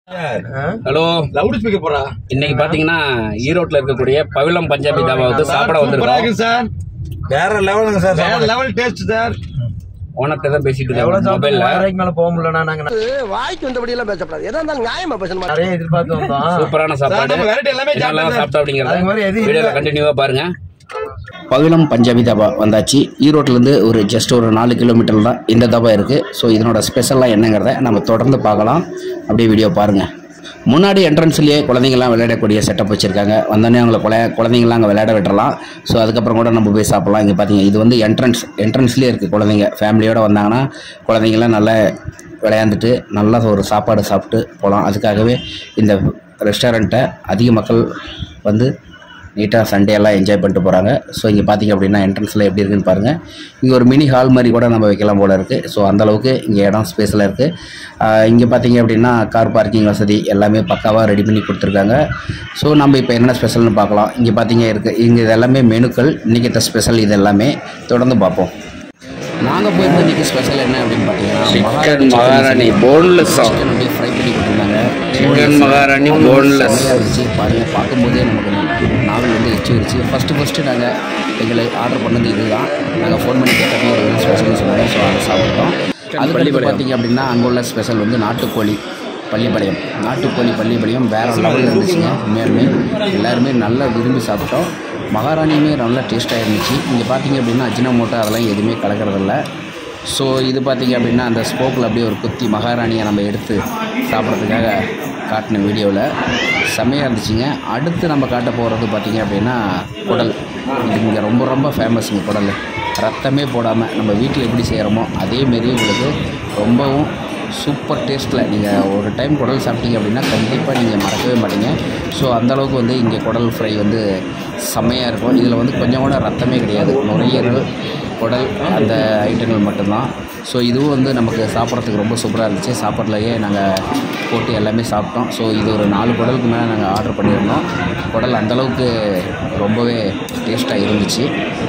Hello loud speaker போடா இன்னைக்கு பாத்தீங்கன்னா ஈரோட்ல இருக்கக்கூடிய பவிளம் பஞ்சாபி தாபா வந்து சாப்பிட வந்திருக்கோம் சார் வேற லெவலுங்க சார் வேற லெவல் டேஸ்ட் சார் ஓனர்ட்ட தான் பேசிட்டு எவ்வளவு இருக்கோம் சாப்பிட்டு மொபைல்ல வரைக்கும் மேல போக முடியலன்னா நாங்க வாய்க்கு வந்தபடி எல்லாம் பேசப்படாது எதா இருந்தாலும் நியாயமா பேசணும் நிறைய எதிர்பார்த்து வந்தோம் சூப்பரான சாப்பாடு நம்ம variety எல்லாமே என்னெல்லாம் சாப்பிட்டோம் சாப்பிட்டோம் அது மாதிரி அப்படிங்கறத எதுவும் வீடியோல இல்ல. கண்டினியூவா பாருங்க பவிளம் பஞ்சாபி தாபா வந்தாச்சு ஈரோட்லேருந்து ஒரு ஜஸ்ட் ஒரு நாலு கிலோமீட்டர் தான் இந்த தாபா இருக்குது ஸோ இதனோட ஸ்பெஷலாக என்னங்கிறத நம்ம தொடர்ந்து பார்க்கலாம் அப்படியே வீடியோ பாருங்கள் முன்னாடி என்ட்ரன்ஸ்லேயே குழந்தைங்கள்லாம் விளையாடக்கூடிய செட்டப் வச்சுருக்காங்க வந்தோடனே அவங்கள குழ குழந்தைங்களாம் அங்கே விளையாட விட்டுறலாம் ஸோ அதுக்கப்புறம் கூட நம்ம போய் சாப்பிட்லாம் இங்கே பார்த்தீங்க இது வந்து என்ட்ரன்ஸ் என்ட்ரன்ஸ்லேயே இருக்குது குழந்தைங்க ஃபேமிலியோடு வந்தாங்கன்னா குழந்தைங்களாம் நல்லா விளையாண்டுட்டு நல்லா ஒரு சாப்பாடு சாப்பிட்டு போகலாம் அதுக்காகவே இந்த ரெஸ்டாரண்ட்டை அதிக மக்கள் வந்து நீட்டாக சண்டே எல்லாம் என்ஜாய் பண்ணிட்டு போகிறாங்க ஸோ இங்கே பார்த்தீங்க அப்படின்னா என்ட்ரன்ஸில் எப்படி இருக்குன்னு பாருங்கள் இங்கே ஒரு மினி ஹால் மாதிரி கூட நம்ம வைக்கலாம் போல இருக்குது ஸோ அந்தளவுக்கு இங்கே இடம் ஸ்பேஸில் இருக்குது இங்கே பார்த்தீங்க அப்படின்னா கார் பார்க்கிங் வசதி எல்லாமே பக்காவாக ரெடி பண்ணி கொடுத்துருக்காங்க ஸோ நம்ம இப்போ என்ன ஸ்பெஷல்னு பார்க்கலாம் இங்கே பார்த்தீங்க இருக்குது இங்கே இது எல்லாமே மெனுக்கள் இன்றைக்கி ஸ்பெஷல் இது எல்லாமே தொடர்ந்து பார்ப்போம் நாங்கள் போயிருந்த இன்றைக்கி ஸ்பெஷல் என்ன அப்படின்னு பார்த்தீங்கன்னா Chicken மகாராணி, boneless ஆ. சிக்கன் அப்படியே ஃப்ரை பண்ணி கொடுத்துருந்தாங்க Chicken மகாராணி, boneless. செமையா இருந்துச்சு பாருங்க பார்க்கும்போதே நமக்கு நாவல் வந்து எச்சி வச்சு ஃபஸ்ட்டு ஃபஸ்ட்டு நாங்கள் எங்களை ஆர்டர் பண்ணது இதுதான் நாங்கள் ஃபோன் பண்ணி கேட்டப்போ ஒரு ஸ்பெஷல்னு சொன்னாங்க ஸோ அதை சாப்பிட்டோம் அதுக்கடுத்து பார்த்தீங்க அப்படின்னா அங்கே உள்ள ஸ்பெஷல் வந்து நாட்டுக்கோழி பள்ளிப்பாளையம் நாட்டுக்கோழி பள்ளிப்பாளையம் வேறு லெவலில் இருந்துச்சுங்க உண்மையாலுமே எல்லாருமே நல்லா விரும்பி சாப்பிட்டோம் மகாராணியுமே நல்லா டேஸ்ட்டாக இருந்துச்சு இங்கே பார்த்தீங்க அப்படின்னா அஜினமோட்டோ அதெல்லாம் எதுவுமே கலக்கிறதில்ல ஸோ இது பார்த்தீங்க அப்படின்னா அந்த ஸ்போக்கில் அப்படியே ஒரு குத்தி மகாராணியை நம்ம எடுத்து சாப்பிட்றதுக்காக காட்டின வீடியோவில் செம்மையாக இருந்துச்சுங்க அடுத்து நம்ம காட்ட போகிறது பார்த்தீங்க அப்படின்னா குடல் இது இங்கே ரொம்ப ரொம்ப ஃபேமஸுங்க குடல் ரத்தமே போடாமல் நம்ம வீட்டில் எப்படி செய்கிறோமோ அதேமாரி உங்களுக்கு ரொம்பவும் சூப்பர் டேஸ்ட்டில் நீங்கள் ஒரு டைம் குடல் சாப்பிட்டீங்க அப்படின்னா கண்டிப்பாக நீங்கள் மறக்கவே மாட்டீங்க ஸோ அந்தளவுக்கு வந்து இங்கே குடல் ஃப்ரை வந்து செம்மையாக இருக்கும் இதில் வந்து கொஞ்சம் கூட ரத்தமே கிடையாது நுரையீரல் குடல் அந்த ஐட்டங்கள் மட்டும்தான் ஸோ இதுவும் வந்து நமக்கு சாப்பிட்றதுக்கு ரொம்ப சூப்பராக இருந்துச்சு சாப்பாட்லையே நாங்கள் போட்டு எல்லாமே சாப்பிட்டோம் ஸோ இது ஒரு நாலு குடலுக்கு மேலே நாங்கள் ஆர்டர் பண்ணியிருந்தோம் குடல் அந்தளவுக்கு ரொம்பவே டேஸ்ட்டாக இருந்துச்சு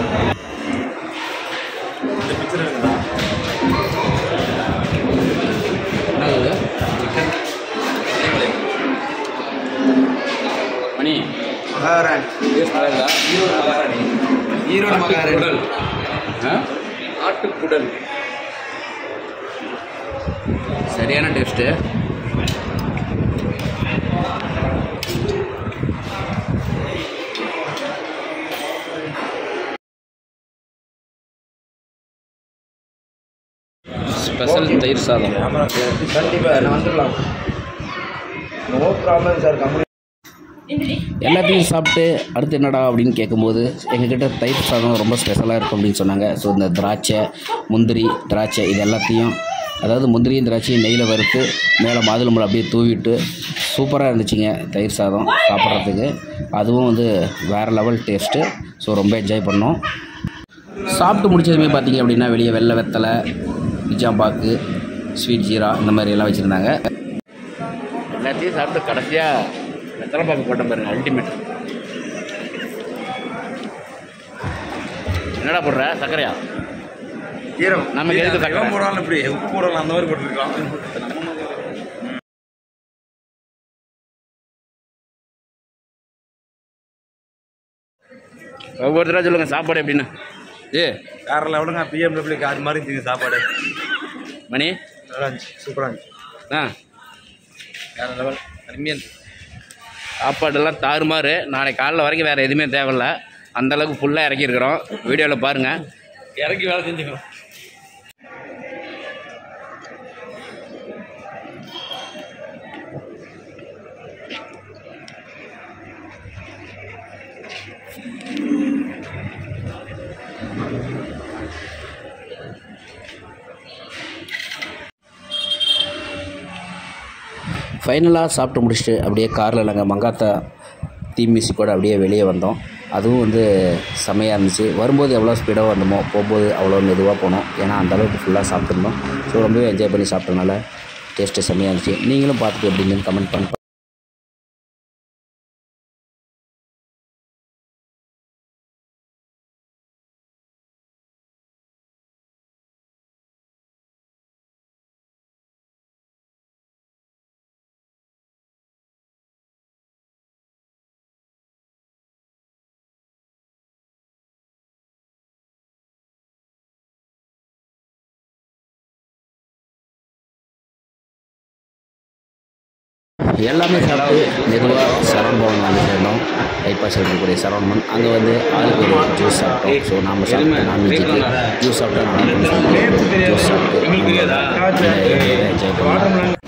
என்னது மணி டேஸ்ட் நல்லா இருக்கா ஈரோடு மகாராணி குடல் ஆ ஆட்டுக்குடல் சரியான டேஸ்ட்டு ஸ்பெஷல் தயிர் சாதம் கண்டிப்பா நான் வந்துடலாம் நோ ப்ராப்ளம் சார் கம்பெனி எல்லாத்தையும் சாப்பிட்டு அடுத்து என்னடா அப்படின்னு கேட்கும்போது எங்ககிட்ட தயிர் சாதம் ரொம்ப ஸ்பெஷலாக இருக்கும் அப்படின்னு சொன்னாங்க ஸோ இந்த திராட்சை முந்திரி திராட்சை இது எல்லாத்தையும் அதாவது முந்திரியும் திராட்சையும் நெய்யில் வறுத்து மேலே மாதுளம்பழம் அப்படியே தூவிட்டு சூப்பராக இருந்துச்சுங்க தயிர் சாதம் சாப்பிட்றதுக்கு அதுவும் வந்து வேறு லெவல் டேஸ்ட்டு ஸோ ரொம்ப என்ஜாய் பண்ணோம் சாப்பிட்டு முடிச்சதுமே பார்த்தீங்க அப்படின்னா வெளியே வெள்ளை வெத்தலை நிஜாம்பாக்கு ஸ்வீட் ஜீரா இந்த மாதிரி எல்லாம் வச்சுருந்தாங்க எல்லாத்தையும் சாப்பிட்டு கடைசியாக வெத்தலை பாக்கு போட்ட பாருங்க அல்டிமேட் என்னடா போடுற சர்க்கரையா ஈரம் நமக்கு எதுக்கு சக்கரை? போடலாம் இப்படி உப்பு போடலாம் அந்த மாதிரி போட்டுருக்கலாம் ஒவ்வொருத்தராக சொல்லுங்கள் சாப்பாடு எப்படின்னு ஏ வேற லெவலுங்க பிஎம்டபிள்யூக்கு அது மாதிரி இருந்துச்சு சாப்பாடு மணி நல்லா இருந்துச்சு சூப்பராக இருந்துச்சு ஆ வேற லெவல் அருமையாக இருந்துச்சு சாப்பாடெல்லாம் தாறுமாறு நாளைக்கு காலைல வரைக்கும் வேறு எதுவுமே தேவையில்ல அந்தளவுக்கு ஃபுல்லாக இறக்கியிருக்கிறோம் வீடியோவில் பாருங்கள் இறக்கி வேலை செஞ்சுக்கணும் ஃபைனலாக சாப்பிட்டு முடிச்சுட்டு அப்படியே காரில் நாங்கள் மங்காத்தா தீ மியூசிக்கோட அப்படியே வெளியே வந்தோம் அதுவும் வந்து செமையாக இருந்துச்சு வரும்போது எவ்வளோ ஸ்பீடாக வந்தோமோ போகும்போது அவ்வளோ மெதுவாக போனோம் ஏன்னா அந்த அளவுக்கு ஃபுல்லாக சாப்பிட்ருந்தோம் ஸோ ரொம்பவே என்ஜாய் பண்ணி சாப்பிட்டனால டேஸ்ட்டு செம்மையாக இருந்துச்சு நீங்களும் பார்த்துட்டு எப்படின்னு கமெண்ட் பண்ணி எல்லாமே சாப்பிட்டு மெதுவாக சரவண் பவன் வந்து சேர்ந்தோம் பைபாஸ் இருக்கக்கூடிய சரவண் பவன் அங்கே வந்து ஆளுக்கு ஒரு ஜூஸ் சாப்பிட்டோம் ஸோ நாம் சாப்பிட்ட நான்வெஜ்ஜுக்கு ஜூஸ் சாப்பிட்டா நல்லா இருக்கும் ஜூஸ் சாப்பிட்டு என்ஜாய் பண்ணலாம்